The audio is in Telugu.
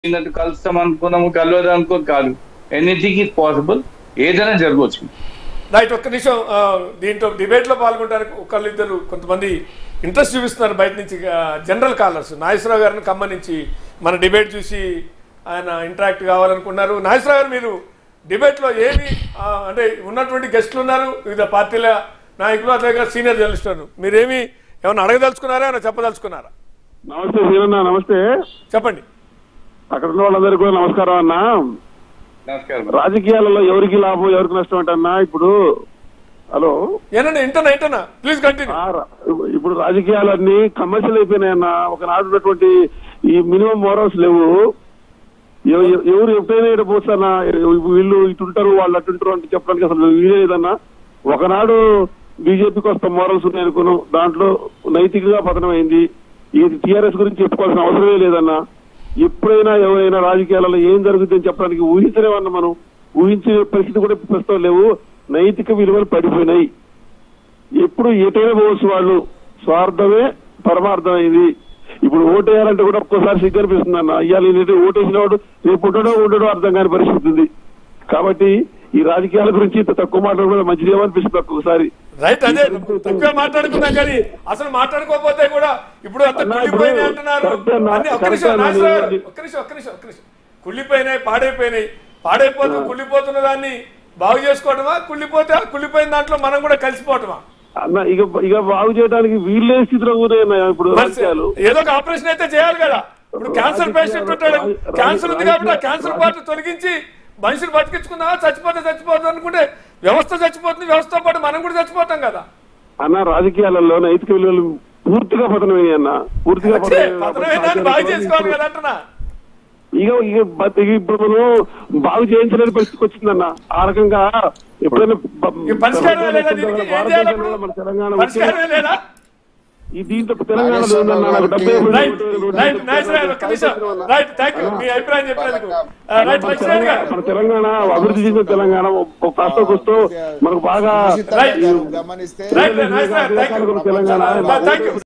కలిసినట్టు కలుస్తాం అనుకున్నాము కలవదు అనుకో కాదు ఎనీథింగ్ ఈజ్ పాసిబుల్ ఏదైనా జరగవచ్చు రైట్ ఒక్క నిమిషం ఆ, దీంట్లో డిబేట్ లో పాల్గొనడానికి ఒకళ్ళు ఇద్దరు కొంతమంది ఇంట్రెస్ట్ చూపిస్తున్నారు బయట నుంచి జనరల్ కాలర్స్ నాగేశ్వరరావు గారిని ఖమ్మం నుంచి మన డిబేట్ చూసి ఆయన ఇంటరాక్ట్ కావాలనుకున్నారు నాగేశ్వరరావు గారు మీరు డిబేట్ లో ఏమి ఆ, అంటే ఉన్నటువంటి గెస్టులు ఉన్నారు వివిధ పార్టీల నాయకులు అదేవిధంగా సీనియర్ జర్నలిస్టులు మీరేమి ఏమైనా అడగదలుచుకున్నారా ఏమైనా చెప్పదలుచుకున్నారా నమస్తే సీనన్న నమస్తే చెప్పండి అక్కడ ఉన్న వాళ్ళందరికీ కూడా నమస్కారం అన్న నమస్కారం రాజకీయాలలో ఎవరికి లాభం ఎవరికి నష్టం అంటన్నా ఇప్పుడు హలో ఏనండి ఇంటనా ఇంటనా ప్లీజ్ కంటిన్యూ ఆ రా- ఇప్పుడు రాజకీయాలన్నీ కమర్షియల్ అయిపోయినాయన్న ఒకనాడు ఉన్నటువంటి ఈ మినిమం మోరల్స్ లేవు ఎవ- ఎవ- ఎవరు ఎప్పుడైనా ఇక్కడ పోస్తానా వీళ్ళు ఇటుంటారు వాళ్ళు అటుంటారు అంటే చెప్పడానికి అసలు వీలే లేదన్నా ఒకనాడు బీజేపీకి వస్తా మోరల్స్ ఉన్నాయి అనుకున్నాం దాంట్లో నైతికంగా పతనం అయింది ఇది టీఆర్ఎస్ గురించి చెప్పుకోవాల్సిన అవసరమే లేదన్నా ఎప్పుడైనా ఎవరైనా రాజకీయాలలో ఏం జరుగుతుందని చెప్పడానికి ఊహించలేమన్నా మనం ఊహించే పరిస్థితి కూడా ప్రస్తుతం లేవు నైతిక విలువలు పడిపోయినాయి ఎప్పుడు ఎటైనా పోవచ్చు వాళ్ళు స్వార్థమే పరమార్థం అయింది ఇప్పుడు ఓటేయాలంటే కూడా ఒక్కోసారి సిగ్గు అనిపిస్తుంది అన్న ఇవాళ ఏంటంటే ఓటేసిన వాడు రేపు ఉండడో ఉండడో అర్థం కాని పరిస్థితి ఉంది కాబట్టి ఈ రాజకీయాల గురించి ఇంత తక్కువ మాట్లాడడం కూడా మంచిదేమో అనిపిస్తుంది ఒక్కొక్కసారి రైట్ అదే తక్కువ మాట్లాడుకున్నాం కానీ అసలు మాట్లాడుకోకపోతే కూడా ఇప్పుడు అంత అన్నా, కుళ్ళిపోయినాయి ఇప్పుడు అంటున్నారు కరెక్టే అన్నా, అన్ని ఒక్క కరెక్టే నిమిషం అన్నా, నాగేశ్వరరావు గారు, నేను- ఒక్క నిమిషం ఒక్క నిమిషం ఒక్క నిమిషం కుళ్ళిపోయినాయి పాడైపోయినాయి పాడైపోతూ కుళ్ళిపోతున్న దాన్ని బాగు చేసుకోవటమా కుళ్ళిపోతే ఆ కుళ్ళిపోయిన దాంట్లో మనం కూడా కలిసిపోవటమా అన్న ఇక ఇక బాగు చేయడానికి వీళ్ళే స్థితిలో ఉన్నాయన్న ఇప్పుడు మరి రాజకీయాలు ఏదో ఒక ఆపరేషన్ అయితే చేయాలి కదా ఇప్పుడు క్యాన్సర్ పేషెంట్ ఉంటాడు క్యాన్సర్ ఉంది కాబట్టి ఆ క్యాన్సర్ పార్ట్ తొలగించి మనుషులు బతికించుకుందామా చచ్చిపోతే చచ్చిపోతుంది అనుకుంటే వ్యవస్థ చచ్చిపోతుంది వ్యవస్థతో పాటు మనం కూడా చచ్చిపోతాం కదా అన్న రాజకీయాలలో నైతిక విలువలు పూర్తిగా పతనమైనాయి అన్న పూర్తిగా వచ్చే పతనమైనాయి. పతనమైన దాన్ని బాగు చేసుకోవాలి కదా అంటున్నా ఇక ఇక బ- ఇక ఇప్పుడు మనం బాగు చేయించలేని పరిస్థితికి వచ్చిందన్న ఆ రకంగా ఎప్పుడైనా బ- ఇక పరిష్కారమే లేదా దీనికి ఏం చేయాలి అప్పుడు? భారతదేశంలో మన తెలంగాణ పరిష్కారమే లేదా ఈ దీంట్లో తెలంగాణలో ఏందన్నా నాకు డెబ్బై ఒకటి రైట్ రైట్ నైస్ రైట్ ఒక్క నిమిషం రైట్ థ్యాంక్ యూ మీ అభిప్రాయం చెప్పినందుకు ఆ, రైట్ మన లక్ష్మణ్ గారు తెలంగాణ- మన తెలంగాణ అభివృద్ధి చెందిన తెలంగాణ ఒక కాస్త కూస్తో మనకు బాగా రైట్ గమనిస్తే right nice right thank you Telangana thank you